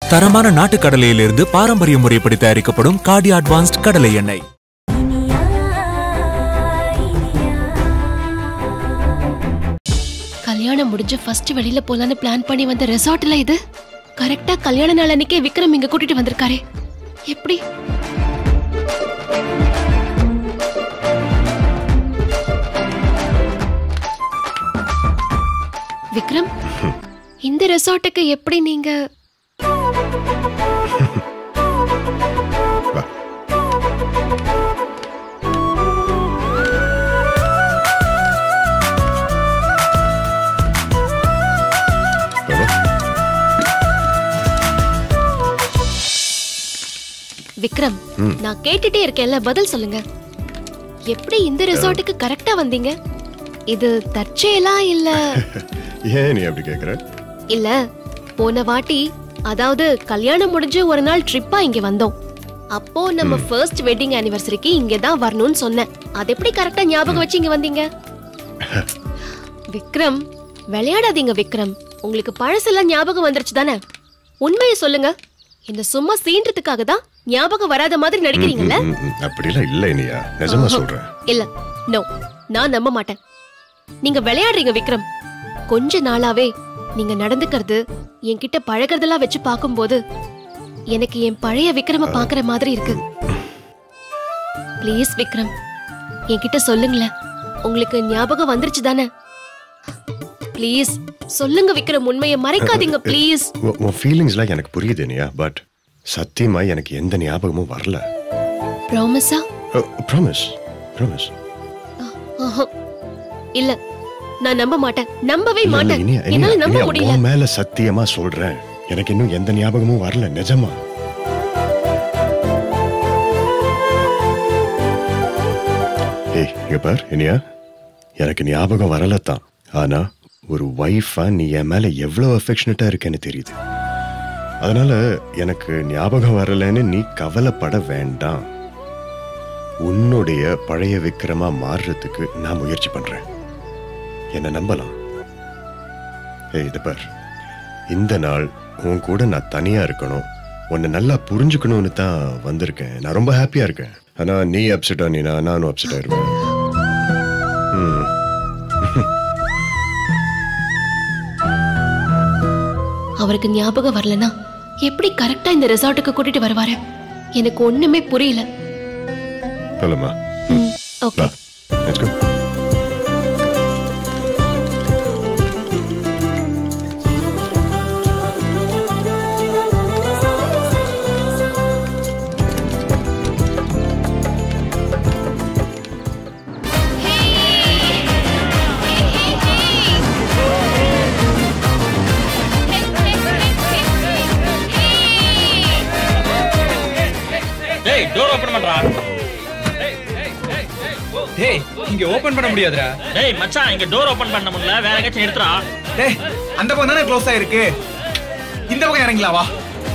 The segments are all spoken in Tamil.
தரமான நாட்டு கடலையிலிருந்து பாரம்பரிய முறைப்படி தயாரிக்கப்படும் காடி அட்வான்ஸ்ட் கடலை எண்ணெய் கல்யாணம் முடிஞ்சு ஃபர்ஸ்ட் வெளியில போலான்னு பிளான் பண்ணி வந்த ரெசார்ட்ல இது கரெக்டா கல்யாண நாள் அன்னைக்கே விக்ரம் இங்க கூட்டிட்டு வந்திருக்காரே எப்படி விக்ரம் இந்த ரெசார்ட்டுக்கு எப்படி நீங்க வா வா, வா. விக்ரம் நான் கேட்டுட்டே இருக்கேன்ல பதில் சொல்லுங்க எப்படி இந்த ரெசார்ட்டுக்கு கரெக்டா வந்தீங்க இது தற்செயலா இல்ல ஏன் நீ அப்படி கேக்குற இல்ல போன வாட்டி அதாவது கல்யாணம் முடிஞ்சு ஒரு நாள் ட்ரிப்பா இங்க வந்தோம் அப்போ நம்ம ஃபர்ஸ்ட் வெட்டிங் ஆனிவர்சரிக்கு இங்க தான் வரணும்னு சொன்னேன் அது எப்படி கரெக்டா ஞாபகம் வச்சு இங்க வந்தீங்க விக்ரம் விளையாடாதீங்க விக்ரம் உங்களுக்கு பழசெல்லாம் ஞாபகம் வந்துருச்சு தானே உண்மையை சொல்லுங்க இந்த சும்மா சீன்றதுக்காக தான் ஞாபகம் வராத மாதிரி நடிக்கிறீங்கல்ல ம், ம், அப்படிலாம் இல்ல இனியா நிஜமா சொல்றேன் இல்ல நோ நான் நம்ப மாட்டேன் நீங்க விளையாடுறீங்க விக்ரம் கொஞ்ச நாளாவே நீங்க நடந்துக்கிறது என்கிட்ட பழகுறதெல்லாம் வச்சு பார்க்கும்போது எனக்கு என் பழைய விக்ரம பாக்குற மாதிரி இருக்கு ப்ளீஸ் விக்ரம் என்கிட்ட சொல்லுங்களேன் உங்களுக்கு ஞாபகம் வந்துருச்சு தானே ப்ளீஸ் சொல்லுங்க விக்ரம் உண்மையை மறைக்காதீங்க ப்ளீஸ் உன்- உன் ஃபீலிங்ஸ்லாம் எனக்கு புரியுது இனியா பட் சத்தியமா எனக்கு எந்த ஞாபகமும் வரல ப்ராமிஸா ப்ராமிஸ் ப்ராமிஸ் இல்ல நான் நம்ப மாட்டேன் நம்பவே இல்ல, இல்ல, மாட்டேன் இனியா, இனியா, என்னால நம்ப இனியா, முடியல உன் மேல சத்தியமா சொல்றேன் எனக்கு இன்னும் எந்த ஞாபகமும் வரல நிஜமா ஏய் இங்க பார் இனியா எனக்கு ஞாபகம் வரல தான் ஆனா ஒரு ஒய்ஃபா நீ என் மேல எவ்வளவு அஃபெக்ஷனட்டா இருக்கேன்னு தெரியுது அதனால எனக்கு ஞாபகம் வரலன்னு நீ கவலைப்பட வேண்டாம் உன்னுடைய பழைய விக்ரமா மாறுறதுக்கு நான் முயற்சி பண்றேன் என்ன நம்பலாம் ஏய் இது பார் இந்த நாள் உன் கூட நான் தனியா இருக்கணும் உன்னை நல்லா புரிஞ்சுக்கணும்னு தான் வந்திருக்கேன் நான் ரொம்ப ஹாப்பியா இருக்கேன் ஆனா நீ அப்செட் ஆனினா நானும் அப்செட் ஆயிருவேன் ம். அவருக்கு ஞாபகம் வரலனா எப்படி கரெக்டா இந்த ரெசார்ட்டுக்கு கூட்டிட்டு வருவாரு எனக்கு ஒண்ணுமே புரியல சொல்லுமா ஓகே வா லெட்ஸ் கோ டேய் டோர் ஓபன் பண்றா டேய் இங்க ஓபன் பண்ண முடியாதுடா டேய் மச்சான் இங்க டோர் ஓபன் பண்ண முடியல வேற எங்கேயாச்சும் எடுத்துறா டேய் அந்த பக்கம் தானே க்ளோஸ் ஆயிருக்கு இந்த பக்கம் இறங்கலாம் வா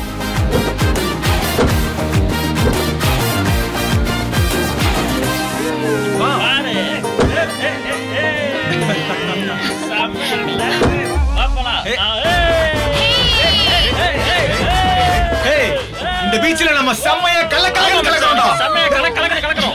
பாரு டேய் இந்த பீச்ல நம்ம செம்மையா கல்ல கலக்க கலக்கறோம்டா செம்மையா கலக்க கலக்க கலக்கிறோம்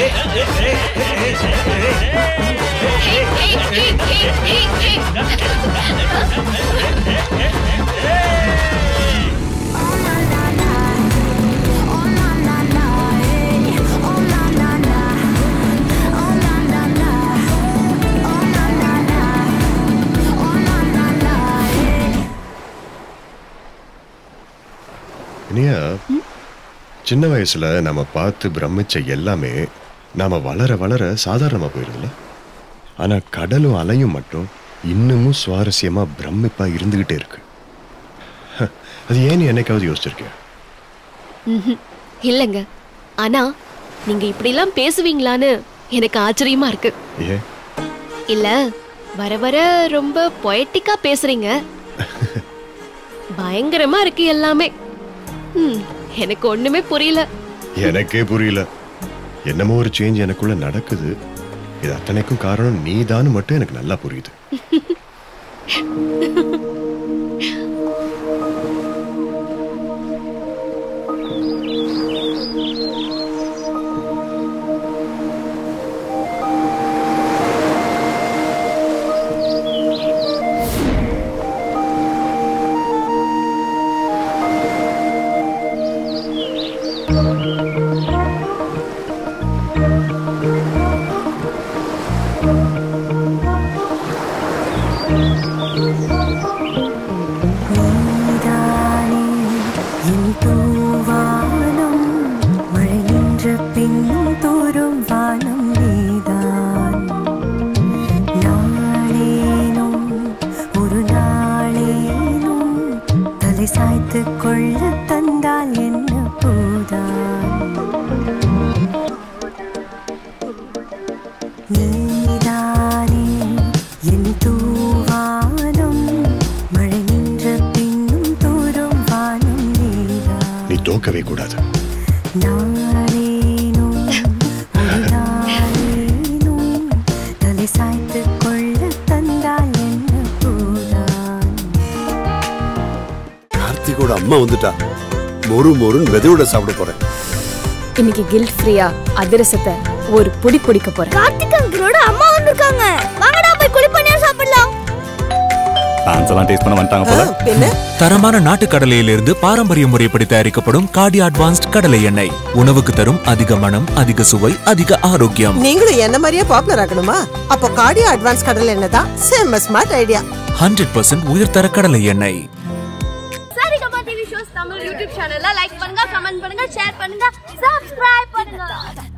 இனியா சின்ன வயசுல நம்ம பார்த்து பிரமிச்ச எல்லாமே நாம வளர வளர சாதாரணமா போயிருதுல ஆனா கடலும் அலையும் மட்டும் இன்னமும் சுவாரஸ்யமா பிரமிப்பா இருந்துகிட்டே இருக்கு ஹ, அது ஏன் நீ என்னைக்காவது யோசிச்சிருக்கிய ம்ஹும். இல்லங்க ஆனா நீங்க இப்படிலாம் பேசுவீங்களான்னு எனக்கு ஆச்சரியமா இருக்கு ஏன் இல்ல வர வர ரொம்ப பொயட்டிக்கா பேசுறீங்க பயங்கரமா இருக்கு எல்லாமே ம், எனக்கு ஒண்ணுமே புரியல எனக்கே புரியல என்னமோ ஒரு சேஞ்ச் எனக்குள்ள நடக்குது இது அத்தனைக்கும் காரணம் நீதான்னு மட்டும் எனக்கு நல்லா புரியுது என் தூவானம் மழை நின்ற பின் தோறும் வானம் நீதான் நாளேனும் ஒரு நாளேனும் தலை சாய்த்து கொள்ள தந்தால் என்ன போதான் நீதானே என் தூவானம் மழை நின்ற பின்னும் தூரும் வானம் நீதான் நீ தோக்கவே கூடாது நாளேனும் ஒரு நாளேனும் தலை சாய்த்து கொள்ள தந்தால் என்ன போதான் கார்த்திகோட அம்மா வந்துட்டா மொறு மொறுன்னு விதையோட சாப்பிட போறேன் இன்னைக்கு கில்ட் ஃப்ரீயா அதிரசத்தை ஒரு புடி பிடிக்க போறேன் கார்த்திக் அங்கிளோட அம்மா வந்திருக்காங்க வாங்கடா போய் குளிப்பணியா சாப்பிடலாம் டான்ஸ் எல்லாம் டேஸ்ட் பண்ண வந்துட்டாங்க போல பின்ன தரமான நாட்டு கடலையிலிருந்து பாரம்பரிய முறைப்படி தயாரிக்கப்படும் காடி அட்வான்ஸ்ட் கடலை எண்ணெய் உணவுக்கு தரும் அதிக மனம் அதிக சுவை அதிக ஆரோக்கியம் நீங்களும் என்ன மாதிரியே பாப்புலர் ஆகணுமா அப்போ கார்டியோ அட்வான்ஸ் கடல் என்ன தான் செம்ம ஸ்மார்ட் ஐடியா ஹண்ட்ரட் பர்சன்ட் உயர்தர கடலை எண்ணெய் Saregama TV shows Tamil YouTube சேனல்ல லைக் பண்ணுங்க கமெண்ட் பண்ணுங்க ஷேர் பண்ணுங்க சப்ஸ்கிரைப் பண்ணுங்க